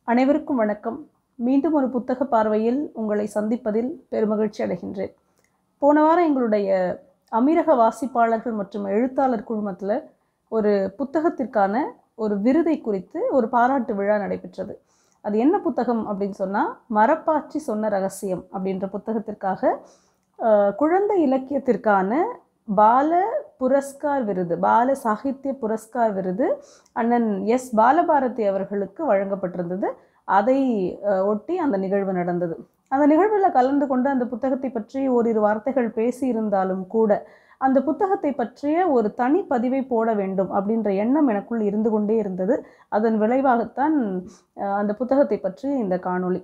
அனைவருக்கும் வணக்கம் மீண்டும் ஒரு புத்தக பார்வையில் உங்களை சந்திப்பதில் பெருமகிழ்ச்சி அடைகின்றேன் போன வாரம் எங்களுடைய அமீரக வாசிப்பாளர்கள் மற்றும் எழுத்தாளர் குழுமத்தில் ஒரு புத்தகத்திற்கான ஒரு விருதை குறித்து ஒரு பாராட்டு விழா நடைபெற்றது அது என்ன புத்தகம் அப்படின்னு சொன்னால் மரப்பாச்சி சொன்ன ரகசியம் அப்படின்ற புத்தகத்திற்காக அஹ், குழந்தை இலக்கியத்திற்கான பால புரஸ்கார் விருது பால சாகித்ய புரஸ்கார் விருது அண்ணன் எஸ் பாலபாரதி அவர்களுக்கு வழங்கப்பட்டிருந்தது அதை அஹ், ஒட்டி அந்த நிகழ்வு நடந்தது அந்த நிகழ்வில் கலந்து கொண்டு அந்த புத்தகத்தை பற்றி ஓரிரு வார்த்தைகள் பேசியிருந்தாலும் கூட அந்த புத்தகத்தை பற்றிய ஒரு தனி பதிவை போட வேண்டும் அப்படின்ற எண்ணம் எனக்குள் இருந்து கொண்டே இருந்தது அதன் விளைவாகத்தான் அஹ், அந்த புத்தகத்தை பற்றி இந்த காணொளி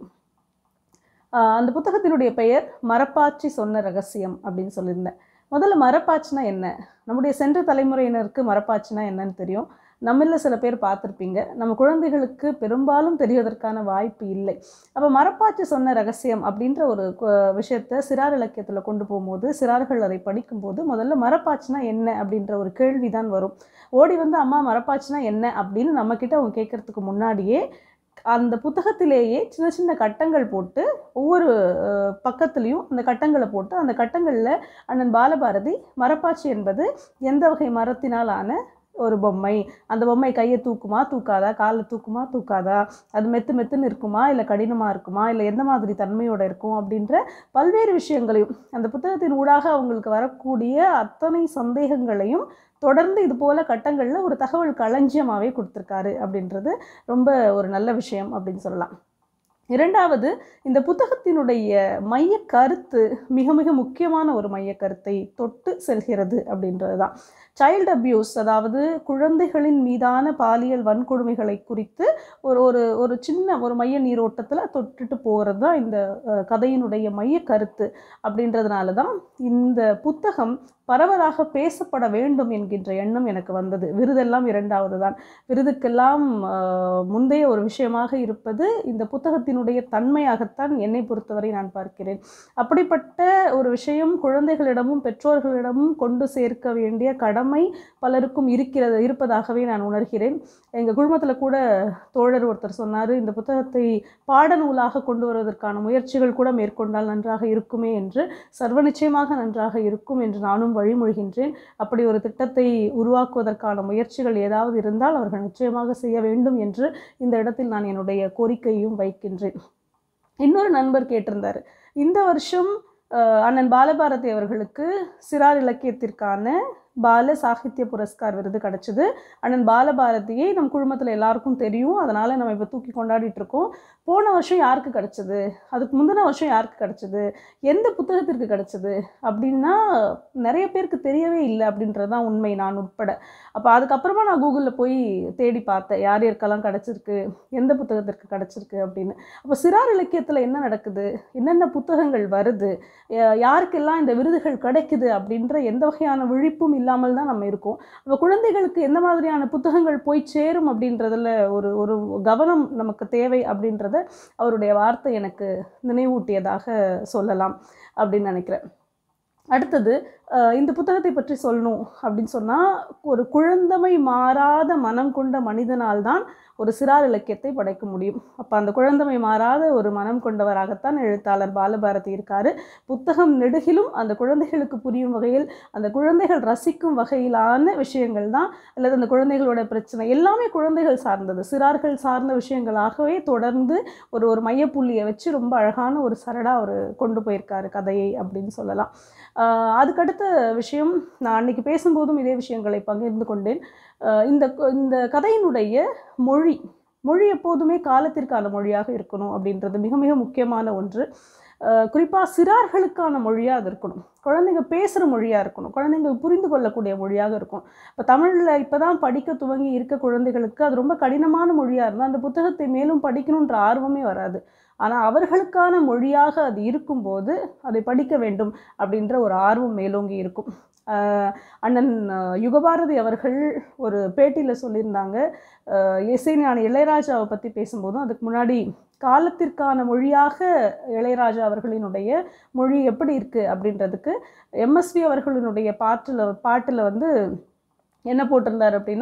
அஹ், அந்த புத்தகத்தினுடைய பெயர் மரப்பாச்சி சொன்ன ரகசியம் அப்படின்னு சொல்லியிருந்தேன் முதல்ல மரப்பாச்சினா என்ன நம்முடைய சென்ற தலைமுறையினருக்கு மரப்பாச்சினா என்னன்னு தெரியும் நம்மள சில பேர் பார்த்துருப்பீங்க நம்ம குழந்தைகளுக்கு பெரும்பாலும் தெரிவதற்கான வாய்ப்பு இல்லை அப்போ மரப்பாச்சி சொன்ன ரகசியம் அப்படின்ற ஒரு கு- விஷயத்தை சிறார் இலக்கியத்தில் கொண்டு போகும்போது சிறார்கள் அதை படிக்கும்போது முதல்ல மரப்பாச்சினா என்ன அப்படின்ற ஒரு கேள்வி தான் வரும் ஓடி வந்து அம்மா மரப்பாச்சினா என்ன அப்படின்னு நம்மக்கிட்ட அவங்க கேட்கறதுக்கு முன்னாடியே அந்த புத்தகத்திலேயே சின்ன சின்ன கட்டங்கள் போட்டு ஒவ்வொரு அஹ், பக்கத்துலேயும் அந்த கட்டங்களை போட்டு அந்த கட்டங்களில் அண்ணன் பாலபாரதி மரப்பாச்சி என்பது எந்த வகை மரத்தினால் ஆன ஒரு பொம்மை அந்த பொம்மை கையை தூக்குமா தூக்காதா காலை தூக்குமா தூக்காதா அது மெத்து மெத்துன்னு இருக்குமா இல்லை கடினமாக இருக்குமா இல்லை எந்த மாதிரி தன்மையோட இருக்கும் அப்படின்ற பல்வேறு விஷயங்களையும் அந்த புத்தகத்தின் ஊடாக அவங்களுக்கு வரக்கூடிய அத்தனை சந்தேகங்களையும் தொடர்ந்து இது போல கட்டங்களில் ஒரு தகவல் களஞ்சியமாகவே கொடுத்துருக்காரு அப்படின்றது ரொம்ப ஒரு நல்ல விஷயம் அப்படின்னு சொல்லலாம் இரண்டாவது இந்த புத்தகத்தினுடைய மைய கருத்து மிக மிக முக்கியமான ஒரு மைய கருத்தை தொட்டு செல்கிறது அப்படின்றது தான் சைல்டு அபியூஸ் அதாவது குழந்தைகளின் மீதான பாலியல் வன்கொடுமைகளை குறித்து ஒரு ஒரு ஒரு சின்ன ஒரு மைய நீரோட்டத்தில் தொட்டுட்டு போகிறது தான் இந்த அஹ், கதையினுடைய மைய கருத்து அப்படின்றதுனால தான் இந்த புத்தகம் பரவலாக பேசப்பட வேண்டும் என்கின்ற எண்ணம் எனக்கு வந்தது விருதெல்லாம் இரண்டாவது தான் விருதுக்கெல்லாம் ஆஹ், முந்தைய ஒரு விஷயமாக இருப்பது இந்த புத்தகத்தினுடைய தன்மையாகத்தான் என்னை பொறுத்தவரை நான் பார்க்கிறேன் அப்படிப்பட்ட ஒரு விஷயம் குழந்தைகளிடமும் பெற்றோர்களிடமும் கொண்டு சேர்க்க வேண்டிய கடமை பலருக்கும் இருக்கிறது இருப்பதாகவே நான் உணர்கிறேன் எங்கள் குழுமத்தில் கூட தோழர் ஒருத்தர் சொன்னார் இந்த புத்தகத்தை பாடநூலாக கொண்டு வருவதற்கான முயற்சிகள் கூட மேற்கொண்டால் நன்றாக இருக்குமே என்று சர்வ நிச்சயமாக நன்றாக இருக்கும் என்று நானும் வழிமொழிகின்றேன் அப்படி ஒரு திட்டத்தை உருவாக்குவதற்கான முயற்சிகள் ஏதாவது இருந்தால் அவர்கள் நிச்சயமாக செய்ய வேண்டும் என்று இந்த இடத்தில் நான் என்னுடைய கோரிக்கையும் வைக்கின்றேன் இன்னொரு நண்பர் கேட்டிருந்தார் இந்த வருஷம் அஹ், அண்ணன் பாலபாரதி அவர்களுக்கு சிறார் இலக்கியத்திற்கான பால சாகித்ய புரஸ்கார் விருது கிடச்சிது அண்ணன் பாலபாரதியை நம் குழுமத்தில் எல்லாருக்கும் தெரியும் அதனால் நம்ம இப்போ தூக்கி கொண்டாடிட்டு இருக்கோம் போன வருஷம் யாருக்கு கிடச்சிது அதுக்கு முந்தின வருஷம் யாருக்கு கிடச்சிது எந்த புத்தகத்திற்கு கிடச்சிது அப்படின்னா நிறைய பேருக்கு தெரியவே இல்லை அப்படின்றது தான் உண்மை நான் உட்பட அப்போ அதுக்கப்புறமா நான் கூகுளில் போய் தேடி பார்த்தேன் யார் யாருக்கெல்லாம் கிடச்சிருக்கு எந்த புத்தகத்திற்கு கிடச்சிருக்கு அப்படின்னு அப்போ சிறார் இலக்கியத்தில் என்ன நடக்குது என்னென்ன புத்தகங்கள் வருது யா- யாருக்கெல்லாம் இந்த விருதுகள் கிடைக்குது அப்படின்ற எந்த வகையான விழிப்பும் இல்லாமல் தான் நம்ம இருக்கோம் அப்போ குழந்தைகளுக்கு எந்த மாதிரியான புத்தகங்கள் போய் சேரும் அப்படின்றதுல ஒரு ஒரு கவனம் நமக்கு தேவை அப்படின்றத அவருடைய வார்த்தை எனக்கு நினைவூட்டியதாக சொல்லலாம் அப்படின்னு நினைக்கிறேன் அடுத்தது அஹ், இந்த புத்தகத்தை பற்றி சொல்லணும் அப்படின்னு சொன்னால் ஒரு குழந்தமை மாறாத மனம் கொண்ட மனிதனால் தான் ஒரு சிறார் இலக்கியத்தை படைக்க முடியும் அப்போ அந்த குழந்தமை மாறாத ஒரு மனம் கொண்டவராகத்தான் எழுத்தாளர் பாலபாரதி இருக்காரு புத்தகம் நெடுகிலும் அந்த குழந்தைகளுக்கு புரியும் வகையில் அந்த குழந்தைகள் ரசிக்கும் வகையிலான விஷயங்கள் தான் அல்லது அந்த குழந்தைகளோட பிரச்சனை எல்லாமே குழந்தைகள் சார்ந்தது சிறார்கள் சார்ந்த விஷயங்களாகவே தொடர்ந்து ஒரு ஒரு மையப்புள்ளியை வச்சு ரொம்ப அழகான ஒரு சரடா அவர் கொண்டு போயிருக்காரு கதையை அப்படின்னு சொல்லலாம் ஆஹ் அதுக்கடுத்த விஷயம் நான் அன்னைக்கு பேசும்போதும் இதே விஷயங்களை பகிர்ந்து கொண்டேன் ஆஹ் இந்த இந்த கதையினுடைய மொழி மொழி எப்போதுமே காலத்திற்கான மொழியாக இருக்கணும் அப்படின்றது மிக மிக முக்கியமான ஒன்று குறிப்பாக சிறார்களுக்கான மொழியாக அது இருக்கணும் குழந்தைங்க பேசுகிற மொழியாக இருக்கணும் குழந்தைங்க புரிந்து கொள்ளக்கூடிய மொழியாக இருக்கும் இப்போ தமிழில் இப்போ தான் படிக்க துவங்கி இருக்க குழந்தைகளுக்கு அது ரொம்ப கடினமான மொழியாக இருந்தால் அந்த புத்தகத்தை மேலும் படிக்கணுன்ற ஆர்வமே வராது ஆனால் அவர்களுக்கான மொழியாக அது இருக்கும்போது அதை படிக்க வேண்டும் அப்படின்ற ஒரு ஆர்வம் மேலோங்கி இருக்கும் ஆஹ் அண்ணன் ஆஹ் யுகபாரதி அவர்கள் ஒரு பேட்டியில் சொல்லியிருந்தாங்க ஆஹ் இசைஞானி இளையராஜாவை பற்றி பேசும்போதும் அதுக்கு முன்னாடி காலத்திற்கான மொழியாக இளையராஜா அவர்களினுடைய மொழி எப்படி இருக்குது அப்படின்றதுக்கு எம்எஸ்வி அவர்களினுடைய பாட்டில் பாட்டில் வந்து என்ன போட்டிருந்தார் அப்படின்னா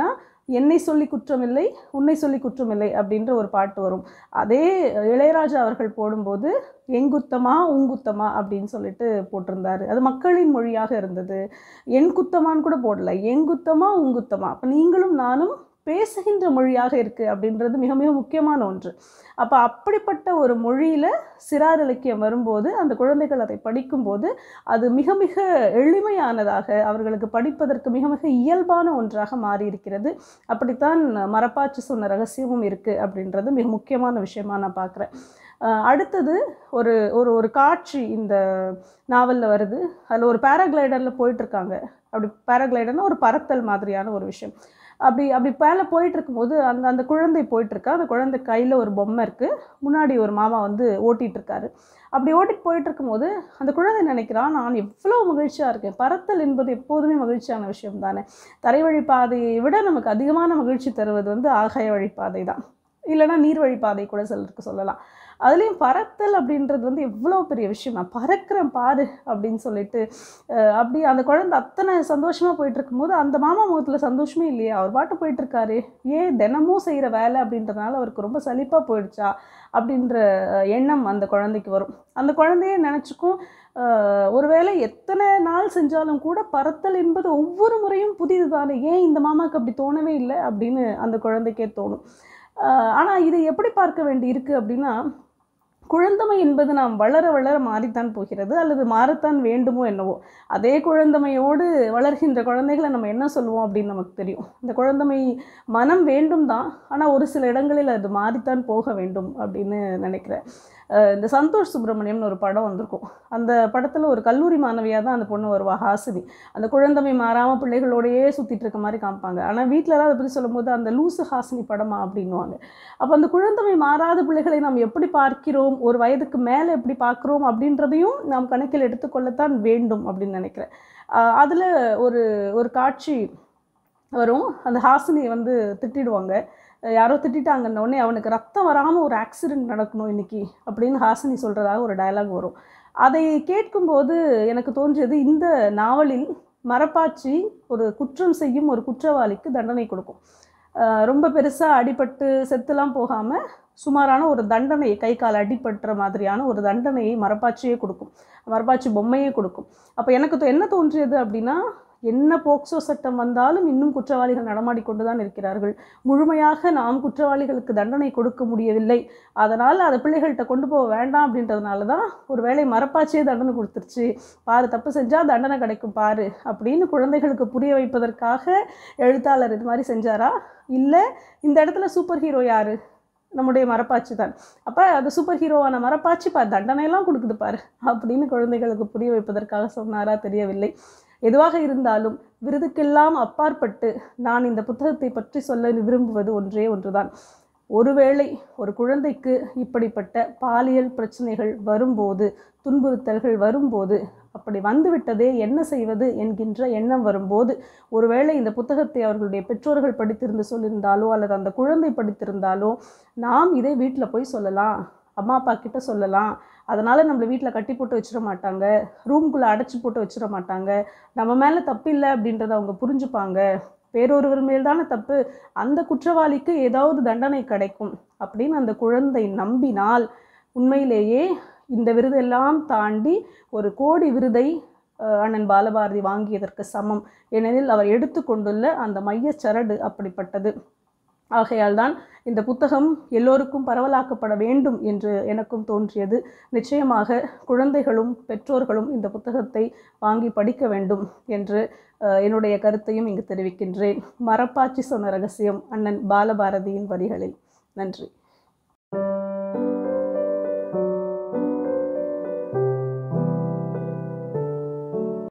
என்னை சொல்லி குற்றமில்லை உன்னை சொல்லி குற்றமில்லை அப்படின்ற ஒரு பாட்டு வரும் அதே இளையராஜா அவர்கள் போடும்போது எங்குத்தமா உங்குத்தமா அப்படின்னு சொல்லிட்டு போட்டிருந்தாரு அது மக்களின் மொழியாக இருந்தது என் குத்தமான்னு கூட போடல எங்குத்தமா உங்குத்தமா அப்போ நீங்களும் நானும் பேசுகின்ற மொழியாக இருக்குது அப்படின்றது மிக மிக முக்கியமான ஒன்று அப்போ அப்படிப்பட்ட ஒரு மொழியில் சிறார் இலக்கியம் வரும்போது அந்த குழந்தைகள் அதை படிக்கும்போது அது மிக மிக எளிமையானதாக அவர்களுக்கு படிப்பதற்கு மிக மிக இயல்பான ஒன்றாக மாறி இருக்கிறது அப்படித்தான் மரப்பாச்சி சொன்ன ரகசியமும் இருக்குது அப்படின்றது மிக முக்கியமான விஷயமா நான் பார்க்குறேன் அடுத்தது ஒரு ஒரு ஒரு காட்சி இந்த நாவலில் வருது அதில் ஒரு பேராகிளைடரில் போயிட்டுருக்காங்க அப்படி பேராகிளைடர்னா ஒரு பறத்தல் மாதிரியான ஒரு விஷயம் அப்படி அப்படி மேலே போயிட்டு இருக்கும்போது அந்த அந்த குழந்தை போயிட்டுருக்கா அந்த குழந்தை கையில் ஒரு பொம்மை இருக்குது முன்னாடி ஒரு மாமா வந்து ஓட்டிகிட்டு இருக்காரு அப்படி ஓட்டிட்டு போயிட்டு இருக்கும்போது அந்த குழந்தை நினைக்கிறான் நான் எவ்வளோ மகிழ்ச்சியாக இருக்கேன் பறத்தல் என்பது எப்போதுமே மகிழ்ச்சியான விஷயம் தானே தரை வழி பாதையை விட நமக்கு அதிகமான மகிழ்ச்சி தருவது வந்து ஆகாய வழிப்பாதை தான் இல்லைனா நீர் வழிப்பாதை கூட சிலருக்கு சொல்லலாம் அதுலேயும் பறத்தல் அப்படின்றது வந்து எவ்வளோ பெரிய விஷயம் நான் பறக்கிறேன் பாரு அப்படின்னு சொல்லிட்டு அஹ் அப்படி அந்த குழந்தை அத்தனை சந்தோஷமாக போயிட்டு இருக்கும்போது அந்த மாமா முகத்தில் சந்தோஷமே இல்லையா அவர் பாட்டு போயிட்டு இருக்காரு ஏன் தினமும் செய்கிற வேலை அப்படின்றதுனால அவருக்கு ரொம்ப சலிப்பாக போயிடுச்சா அப்படின்ற அஹ், எண்ணம் அந்த குழந்தைக்கு வரும் அந்த குழந்தைய நினச்சிக்கும் ஒருவேளை எத்தனை நாள் செஞ்சாலும் கூட பறத்தல் என்பது ஒவ்வொரு முறையும் புதிது தானே ஏன் இந்த மாமாவுக்கு அப்படி தோணவே இல்லை அப்படின்னு அந்த குழந்தைக்கே தோணும் ஆனால் இதை எப்படி பார்க்க வேண்டி இருக்கு அப்படின்னா குழந்தமை என்பது நாம் வளர வளர மாறித்தான் போகிறது அல்லது மாறத்தான் வேண்டுமோ என்னவோ அதே குழந்தமையோடு வளர்கின்ற குழந்தைகளை நம்ம என்ன சொல்லுவோம் அப்படின்னு நமக்கு தெரியும் இந்த குழந்தமை மனம் வேண்டும் தான் ஆனால் ஒரு சில இடங்களில் அது மாறித்தான் போக வேண்டும் அப்படின்னு நினைக்கிறேன் அஹ் இந்த சந்தோஷ் சுப்பிரமணியம்னு ஒரு படம் வந்திருக்கும் அந்த படத்தில் ஒரு கல்லூரி மாணவியாக தான் அந்த பொண்ணு வருவா ஹாசினி அந்த குழந்தமை மாறாமல் பிள்ளைகளோடையே சுற்றிட்டு இருக்க மாதிரி காமிப்பாங்க ஆனால் வீட்டிலலாம் அதை பற்றி சொல்லும்போது அந்த லூசு ஹாசினி படமா அப்படின்னுவாங்க அப்போ அந்த குழந்தமை மாறாத பிள்ளைகளை நாம் எப்படி பார்க்கிறோம் ஒரு வயதுக்கு மேலே எப்படி பார்க்குறோம் அப்படின்றதையும் நாம் கணக்கில் எடுத்துக்கொள்ளத்தான் வேண்டும் அப்படின்னு நினைக்கிறேன் அதில் ஒரு ஒரு காட்சி வரும் அந்த ஹாசினியை வந்து திட்டிடுவாங்க அஹ் யாரோ திட்டிட்டாங்கன்ன உடனே அவனுக்கு ரத்தம் வராமல் ஒரு ஆக்சிடென்ட் நடக்கணும் இன்னைக்கு அப்படின்னு ஹாசினி சொல்கிறதாக ஒரு டயலாக் வரும் அதை கேட்கும்போது எனக்கு தோன்றியது இந்த நாவலில் மரப்பாச்சி ஒரு குற்றம் செய்யும் ஒரு குற்றவாளிக்கு தண்டனை கொடுக்கும் அஹ் ரொம்ப பெருசாக அடிபட்டு செத்துலாம் போகாமல் சுமாரான ஒரு தண்டனையை கை கால் அடிபட்டுற மாதிரியான ஒரு தண்டனையை மரப்பாச்சியே கொடுக்கும் மரப்பாச்சி பொம்மையே கொடுக்கும் அப்போ எனக்கு தோ- என்ன தோன்றியது அப்படின்னா என்ன போக்சோ சட்டம் வந்தாலும் இன்னும் குற்றவாளிகள் நடமாடி கொண்டு தான் இருக்கிறார்கள் முழுமையாக நாம் குற்றவாளிகளுக்கு தண்டனை கொடுக்க முடியவில்லை அதனால் அதை பிள்ளைகள்கிட்ட கொண்டு போக வேண்டாம் அப்படின்றதுனால தான் ஒரு வேளை மரப்பாச்சியே தண்டனை கொடுத்துருச்சு பாரு தப்பு செஞ்சால் தண்டனை கிடைக்கும் பாரு அப்படின்னு குழந்தைகளுக்கு புரிய வைப்பதற்காக எழுத்தாளர் இது மாதிரி செஞ்சாரா இல்லை இந்த இடத்துல சூப்பர் ஹீரோ யாரு நம்முடைய மரப்பாச்சி தான் அப்போ அது சூப்பர் ஹீரோவான மரப்பாச்சி பா தண்டனையெல்லாம் கொடுக்குது பாரு அப்படின்னு குழந்தைகளுக்கு புரிய வைப்பதற்காக சொன்னாரா தெரியவில்லை எதுவாக இருந்தாலும் விருதுக்கெல்லாம் அப்பாற்பட்டு நான் இந்த புத்தகத்தை பற்றி சொல்ல விரும்புவது ஒன்றே ஒன்றுதான் ஒருவேளை ஒரு குழந்தைக்கு இப்படிப்பட்ட பாலியல் பிரச்சனைகள் வரும்போது துன்புறுத்தல்கள் வரும்போது அப்படி வந்துவிட்டதே என்ன செய்வது என்கின்ற எண்ணம் வரும்போது ஒருவேளை இந்த புத்தகத்தை அவர்களுடைய பெற்றோர்கள் படித்திருந்து சொல்லியிருந்தாலோ அல்லது அந்த குழந்தை படித்திருந்தாலோ நாம் இதை வீட்டில் போய் சொல்லலாம் அம்மா அப்பா கிட்ட சொல்லலாம் அதனால் நம்மளை வீட்டில் கட்டி போட்டு வச்சிட மாட்டாங்க ரூம்குள்ளே அடைச்சி போட்டு வச்சிட மாட்டாங்க நம்ம மேலே தப்பு இல்லை அப்படின்றத அவங்க புரிஞ்சுப்பாங்க வேறொருவர் மேல் தானே தப்பு அந்த குற்றவாளிக்கு ஏதாவது தண்டனை கிடைக்கும் அப்படின்னு அந்த குழந்தை நம்பினால் உண்மையிலேயே இந்த விருதெல்லாம் தாண்டி ஒரு கோடி விருதை அஹ், அண்ணன் பாலபாரதி வாங்கியதற்கு சமம் ஏனெனில் அவர் எடுத்துக்கொண்டுள்ள அந்த மையச் சரடு அப்படிப்பட்டது ஆகையால் தான் இந்த புத்தகம் எல்லோருக்கும் பரவலாக்கப்பட வேண்டும் என்று எனக்கும் தோன்றியது நிச்சயமாக குழந்தைகளும் பெற்றோர்களும் இந்த புத்தகத்தை வாங்கி படிக்க வேண்டும் என்று அஹ், என்னுடைய கருத்தையும் இங்கு தெரிவிக்கின்றேன் மரப்பாச்சி சொன்ன ரகசியம் அண்ணன் பாலபாரதியின் வரிகளில் நன்றி